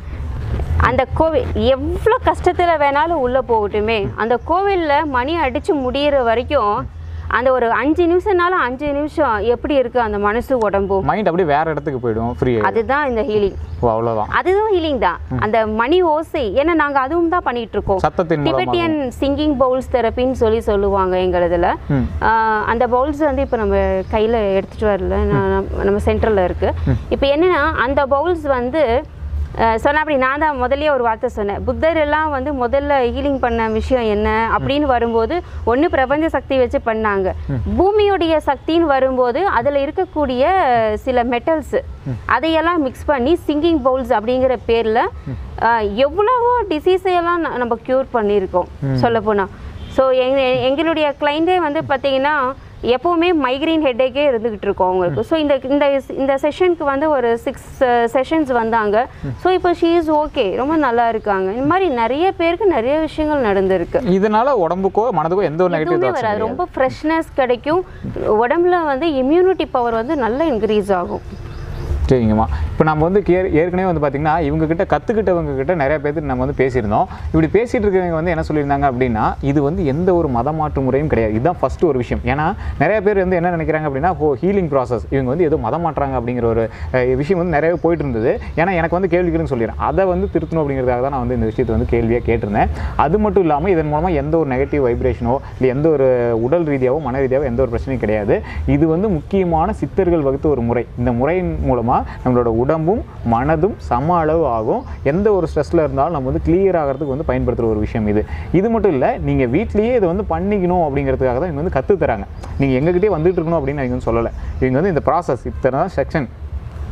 அந்த கோவில் எவ்வளோ கஷ்டத்தில் வேணாலும் உள்ளே போகட்டுமே அந்த கோவிலில் மணி அடித்து முடியிற வரைக்கும் அந்த ஒரு அஞ்சு நிமிஷம்னாலும் அஞ்சு நிமிஷம் எப்படி இருக்கு அந்த மனசு உடம்பும் மைண்ட் அப்படியே வேற இடத்துக்கு போயிடும் ஃப்ரீ அதுதான் இந்த ஹீலிங் ஓ அவ்வளோதான் அதுதான் ஹீலிங் தான் அந்த மணி ஓசை ஏன்னா நாங்கள் அதுவும் தான் பண்ணிட்டு இருக்கோம் சத்தத்தின் மூலமாக டிபெட்டியன் சிங்கிங் பவுல்ஸ் தெரப்பின்னு சொல்லி சொல்லுவாங்க எங்களதுல ம் ஆஹ் அந்த பவுல்ஸ் வந்து இப்போ நம்ம கையில் எடுத்துகிட்டு வரல நான் நம்ம சென்டரில் இருக்குது இப்போ என்னன்னா அந்த பவுல்ஸ் வந்து சொன்ன அப்படி நான் தான் முதல்லயே ஒரு வார்த்தை சொன்னேன் புத்தர் எல்லாம் வந்து முதல்ல ஹீலிங் பண்ண விஷயம் என்ன அப்படின்னு வரும்போது ஒன்று பிரபஞ்ச சக்தி வச்சு பண்ணாங்க பூமியுடைய சக்தின்னு வரும்போது அதில் இருக்கக்கூடிய சில மெட்டல்ஸ் அதையெல்லாம் மிக்ஸ் பண்ணி சிங்கிங் பவுல்ஸ் அப்படிங்கிற பேரில் எவ்வளவோ டிசீஸையெல்லாம் ந- நம்ம க்யூர் பண்ணியிருக்கோம் சொல்லப்போனால் ஸோ எங்க எங்களுடைய கிளைண்டே வந்து பார்த்தீங்கன்னா எப்போவுமே மைக்ரைன் ஹெட்டேக்கே இருந்துகிட்டு இருக்கோம் அவங்களுக்கு ஸோ இந்த இந்த இந்த செஷனுக்கு வந்து ஒரு சிக்ஸ் செஷன்ஸ் வந்தாங்க ஸோ இப்போ ஷீ இஸ் ஓகே ரொம்ப நல்லா இருக்காங்க இந்த மாதிரி நிறைய பேருக்கு நிறைய விஷயங்கள் நடந்திருக்கு இதனால உடம்புக்கோ மனதுக்கோ எந்த ஒரு நெகட்டிவ் எதுவுமே தாட்ஸ் வராது ரொம்ப ஃப்ரெஷ்னஸ் கிடைக்கும் உடம்புல வந்து இம்யூனிட்டி பவர் வந்து நல்லா இன்க்ரீஸ் ஆகும் சரிங்கம்மா இப்போ நம்ம வந்து கே ஏற்கனவே வந்து பார்த்திங்கன்னா இவங்க கிட்ட கற்றுக்கிட்டவங்க கிட்ட நிறைய பேர்த்து நம்ம வந்து பேசியிருந்தோம் இப்படி பேசிகிட்டு இருக்கிறவங்க வந்து என்ன சொல்லியிருந்தாங்க அப்படின்னா இது வந்து எந்த ஒரு மத மாற்று முறையும் கிடையாது இதுதான் ஃபஸ்ட்டு ஒரு விஷயம் ஏன்னா நிறைய பேர் வந்து என்ன நினைக்கிறாங்க அப்படின்னா ஓ ஹீலிங் ப்ராசஸ் இவங்க வந்து ஏதோ மதம் மாற்றுறாங்க அப்படிங்கிற ஒரு அஹ், விஷயம் வந்து நிறைய போயிட்டு இருந்தது ஏன்னா எனக்கு வந்து கேள்விக்குன்னு சொல்லிடுறேன் அதை வந்து திருத்தணும் அப்படிங்கிறதுக்காக தான் நான் வந்து இந்த விஷயத்தை வந்து கேள்வியாக கேட்டிருந்தேன் அது மட்டும் இல்லாமல் இதன் மூலமாக எந்த ஒரு நெகட்டிவ் வைப்ரேஷனோ இல்லை எந்த ஒரு உடல் ரீதியாகவோ மன ரீதியாகவோ எந்த ஒரு பிரச்சனையும் கிடையாது இது வந்து முக்கியமான சித்தர்கள் வகுத்த ஒரு முறை இந்த முறையின் மூலமாக நம்மளோட உடம்பும் மனதும் சம அளவு ஆகும் எந்த ஒரு ஸ்ட்ரெஸ்ஸில் இருந்தாலும் நம்ம வந்து கிளியர் ஆகிறதுக்கு வந்து பயன்படுத்துகிற ஒரு விஷயம் இது இது மட்டும் இல்லை நீங்கள் வீட்லேயே இதை வந்து பண்ணிக்கணும் அப்படிங்கிறதுக்காக தான் இவங்க வந்து கற்றுத் தராங்க நீங்கள் எங்ககிட்டயே வந்துட்டு இருக்கணும் அப்படின்னு இவங்க வந்து சொல்லலை இவங்க வந்து இந்த ப்ராசஸ் இத்தனை செக்ஷன்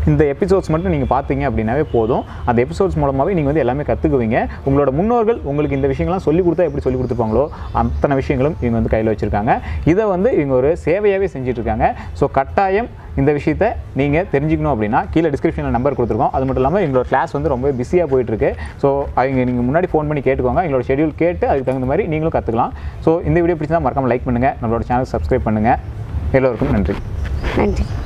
இந்த எபிசோட்ஸ் மட்டும் நீங்கள் பார்த்தீங்க அப்படின்னாவே போதும் அந்த எபிசோட்ஸ் மூலமாகவே நீங்கள் வந்து எல்லாமே கற்றுக்குவீங்க உங்களோட முன்னோர்கள் உங்களுக்கு இந்த விஷயங்கள்லாம் சொல்லி கொடுத்தா எப்படி சொல்லி கொடுத்துருப்பாங்களோ அத்தனை விஷயங்களும் இவங்க வந்து கையில் வச்சுருக்காங்க இதை வந்து இவங்க ஒரு சேவையாகவே செஞ்சுட்ருக்காங்க ஸோ கட்டாயம் இந்த விஷயத்தை நீங்கள் தெரிஞ்சுக்கணும் அப்படின்னா கீழே டிஸ்கிரிப்ஷனில் நம்பர் கொடுத்துருக்கோம் அது மட்டும் இல்லாமல் எங்களோட கிளாஸ் வந்து ரொம்ப பிஸியாக போயிட்டுருக்கு ஸோ அவங்க நீங்கள் முன்னாடி ஃபோன் பண்ணி கேட்டுக்கோங்க எங்களோட ஷெடியூல் கேட்டு அதுக்கு தகுந்த மாதிரி நீங்களும் கற்றுக்கலாம் ஸோ இந்த வீடியோ பிடிச்சா மறக்காமல் லைக் பண்ணுங்கள் நம்மளோட சேனல் சப்ஸ்கிரைப் பண்ணுங்கள் எல்லோருக்கும் நன்றி நன்றி